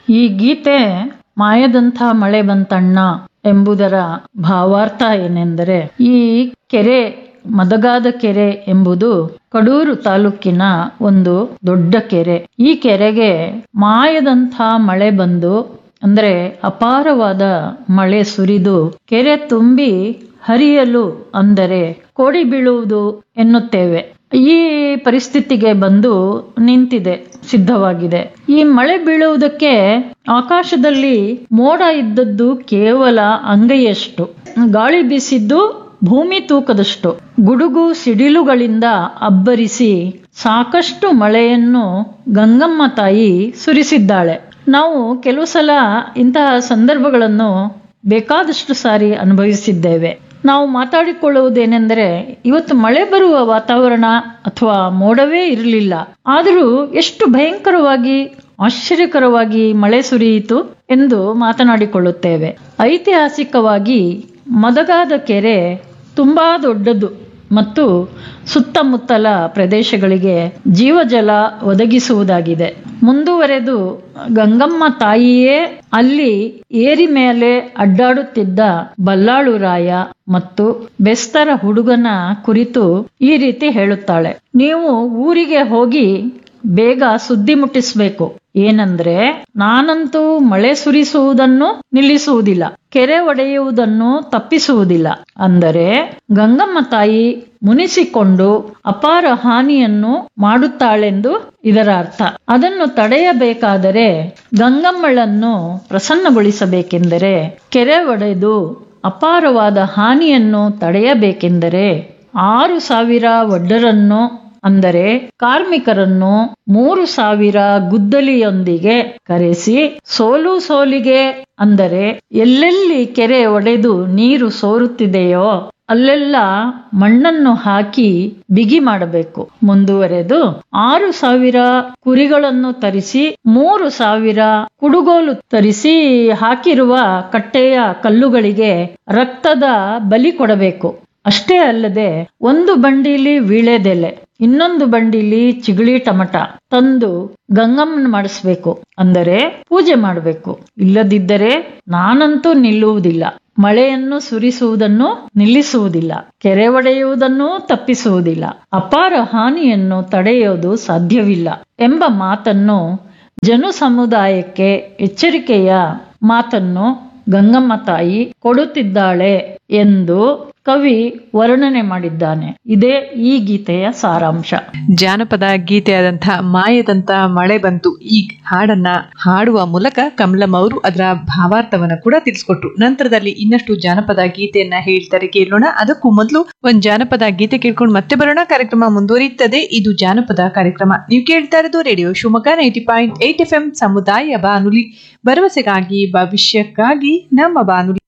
ಈ ಗೀತೆ ಮಾಯದಂಥ ಮಳೆ ಬಂತಣ್ಣ ಎಂಬುದರ ಭಾವಾರ್ಥ ಏನೆಂದರೆ ಈ ಕೆರೆ ಮದಗಾದ ಕೆರೆ ಎಂಬುದು ಕಡೂರು ತಾಲೂಕಿನ ಒಂದು ದೊಡ್ಡ ಕೆರೆ ಈ ಕೆರೆಗೆ ಮಾಯದಂಥ ಮಳೆ ಬಂದು ಅಂದ್ರೆ ಅಪಾರವಾದ ಮಳೆ ಸುರಿದು ಕೆರೆ ತುಂಬಿ ಹರಿಯಲು ಅಂದರೆ ಕೋಡಿ ಬೀಳುವುದು ಎನ್ನುತ್ತೇವೆ ಈ ಪರಿಸ್ಥಿತಿಗೆ ಬಂದು ನಿಂತಿದೆ ಸಿದ್ಧವಾಗಿದೆ ಈ ಮಳೆ ಬೀಳುವುದಕ್ಕೆ ಆಕಾಶದಲ್ಲಿ ಮೋಡ ಇದ್ದದ್ದು ಕೇವಲ ಅಂಗೈಯಷ್ಟು ಗಾಳಿ ಬೀಸಿದ್ದು ಭೂಮಿ ತೂಕದಷ್ಟು ಗುಡುಗು ಸಿಡಿಲುಗಳಿಂದ ಅಬ್ಬರಿಸಿ ಸಾಕಷ್ಟು ಮಳೆಯನ್ನು ಗಂಗಮ್ಮ ತಾಯಿ ಸುರಿಸಿದ್ದಾಳೆ ನಾವು ಕೆಲವು ಸಲ ಇಂತಹ ಸಂದರ್ಭಗಳನ್ನು ಬೇಕಾದಷ್ಟು ಸಾರಿ ಅನುಭವಿಸಿದ್ದೇವೆ ನಾವು ಮಾತಾಡಿಕೊಳ್ಳುವುದೇನೆಂದರೆ ಇವತ್ತು ಮಳೆ ಬರುವ ವಾತಾವರಣ ಅಥವಾ ಮೋಡವೇ ಇರಲಿಲ್ಲ ಆದರೂ ಎಷ್ಟು ಭಯಂಕರವಾಗಿ ಆಶ್ಚರ್ಯಕರವಾಗಿ ಮಳೆ ಸುರಿಯಿತು ಎಂದು ಮಾತನಾಡಿಕೊಳ್ಳುತ್ತೇವೆ ಐತಿಹಾಸಿಕವಾಗಿ ಮದಗಾದ ಕೆರೆ ತುಂಬಾ ದೊಡ್ಡದು ಮತ್ತು ಸುತ್ತಮುತ್ತಲ ಪ್ರದೇಶಗಳಿಗೆ ಜೀವಜಲ ಒದಗಿಸುವುದಾಗಿದೆ ಮುಂದುವರೆದು ಗಂಗಮ್ಮ ತಾಯಿಯೇ ಅಲ್ಲಿ ಏರಿ ಮೇಲೆ ಅಡ್ಡಾಡುತ್ತಿದ್ದ ಬಲ್ಲಾಳು ರಾಯ ಮತ್ತು ಬೆಸ್ತರ ಹುಡುಗನ ಕುರಿತು ಈ ರೀತಿ ಹೇಳುತ್ತಾಳೆ ನೀವು ಊರಿಗೆ ಹೋಗಿ ಬೇಗ ಸುದ್ದಿ ಮುಟ್ಟಿಸ್ಬೇಕು ಏನಂದ್ರೆ ನಾನಂತೂ ಮಳೆ ಸುರಿಸುವುದನ್ನು ನಿಲ್ಲಿಸುವುದಿಲ್ಲ ಕೆರೆ ಒಡೆಯುವುದನ್ನು ತಪ್ಪಿಸುವುದಿಲ್ಲ ಅಂದರೆ ಗಂಗಮ್ಮ ತಾಯಿ ಮುನಿಸಿಕೊಂಡು ಅಪಾರ ಹಾನಿಯನ್ನು ಮಾಡುತ್ತಾಳೆಂದು ಇದರ ಅರ್ಥ ಅದನ್ನು ತಡೆಯಬೇಕಾದರೆ ಗಂಗಮ್ಮಳನ್ನು ಪ್ರಸನ್ನಗೊಳಿಸಬೇಕೆಂದರೆ ಕೆರೆ ಒಡೆದು ಅಪಾರವಾದ ಹಾನಿಯನ್ನು ತಡೆಯಬೇಕೆಂದರೆ ಆರು ಸಾವಿರ ಒಡ್ಡರನ್ನು ಅಂದರೆ ಕಾರ್ಮಿಕರನ್ನು ಮೂರು ಸಾವಿರ ಗುದ್ದಲಿಯೊಂದಿಗೆ ಕರೆಸಿ ಸೋಲು ಸೋಲಿಗೆ ಅಂದರೆ ಎಲ್ಲೆಲ್ಲಿ ಕೆರೆ ಒಡೆದು ನೀರು ಸೋರುತ್ತಿದೆಯೋ ಅಲ್ಲೆಲ್ಲ ಮಣ್ಣನ್ನು ಹಾಕಿ ಬಿಗಿ ಮಾಡಬೇಕು ಮುಂದುವರೆದು ಆರು ಸಾವಿರ ಕುರಿಗಳನ್ನು ತರಿಸಿ ಮೂರು ಸಾವಿರ ಕುಡುಗೋಲು ತರಿಸಿ ಹಾಕಿರುವ ಕಟ್ಟೆಯ ಕಲ್ಲುಗಳಿಗೆ ರಕ್ತದ ಬಲಿ ಕೊಡಬೇಕು ಅಷ್ಟೇ ಅಲ್ಲದೆ ಒಂದು ಬಂಡಿಲಿ ವೀಳೆದೆಲೆ ಇನ್ನೊಂದು ಬಂಡಿಲಿ ಚಿಗಳಿ ಟಮಟ ತಂದು ಗಂಗಮ್ಮನ ಮಾಡಿಸ್ಬೇಕು ಅಂದರೆ ಪೂಜೆ ಮಾಡಬೇಕು ಇಲ್ಲದಿದ್ದರೆ ನಾನಂತೂ ನಿಲ್ಲುವುದಿಲ್ಲ ಮಳೆಯನ್ನು ಸುರಿಸುವುದನ್ನು ನಿಲ್ಲಿಸುವುದಿಲ್ಲ ಕೆರೆ ಒಡೆಯುವುದನ್ನು ತಪ್ಪಿಸುವುದಿಲ್ಲ ಅಪಾರ ಹಾನಿಯನ್ನು ತಡೆಯೋದು ಸಾಧ್ಯವಿಲ್ಲ ಎಂಬ ಮಾತನ್ನು ಜನು ಸಮುದಾಯಕ್ಕೆ ಎಚ್ಚರಿಕೆಯ ಮಾತನ್ನು ಗಂಗಮ್ಮ ತಾಯಿ ಕೊಡುತ್ತಿದ್ದಾಳೆ ಎಂದು ಕವಿ ವರ್ಣನೆ ಮಾಡಿದ್ದಾನೆ ಇದೇ ಈ ಗೀತೆಯ ಸಾರಾಂಶ ಜಾನಪದ ಗೀತೆಯಾದಂಥ ಮಾಯದಂತ ಮಳೆ ಬಂತು ಈ ಹಾಡನ್ನ ಹಾಡುವ ಮೂಲಕ ಕಮಲಂ ಅವರು ಅದರ ಭಾವಾರ್ಥವನ್ನ ಕೂಡ ತಿಳಿಸ್ಕೊಟ್ರು ನಂತರದಲ್ಲಿ ಇನ್ನಷ್ಟು ಜಾನಪದ ಗೀತೆಯನ್ನ ಹೇಳ್ತಾರೆ ಕೇಳೋಣ ಅದಕ್ಕೂ ಮೊದಲು ಒಂದ್ ಜಾನಪದ ಗೀತೆ ಕೇಳ್ಕೊಂಡು ಮತ್ತೆ ಬರೋಣ ಕಾರ್ಯಕ್ರಮ ಮುಂದುವರಿಯುತ್ತದೆ ಇದು ಜಾನಪದ ಕಾರ್ಯಕ್ರಮ ನೀವು ಕೇಳ್ತಾ ಇರೋದು radio Shivamogga ninety point eight F M ಸಮುದಾಯ ಬಾನುಲಿ ಭರವಸೆಗಾಗಿ ಭವಿಷ್ಯಕ್ಕಾಗಿ ನಮ್ಮ ಬಾನುಲಿ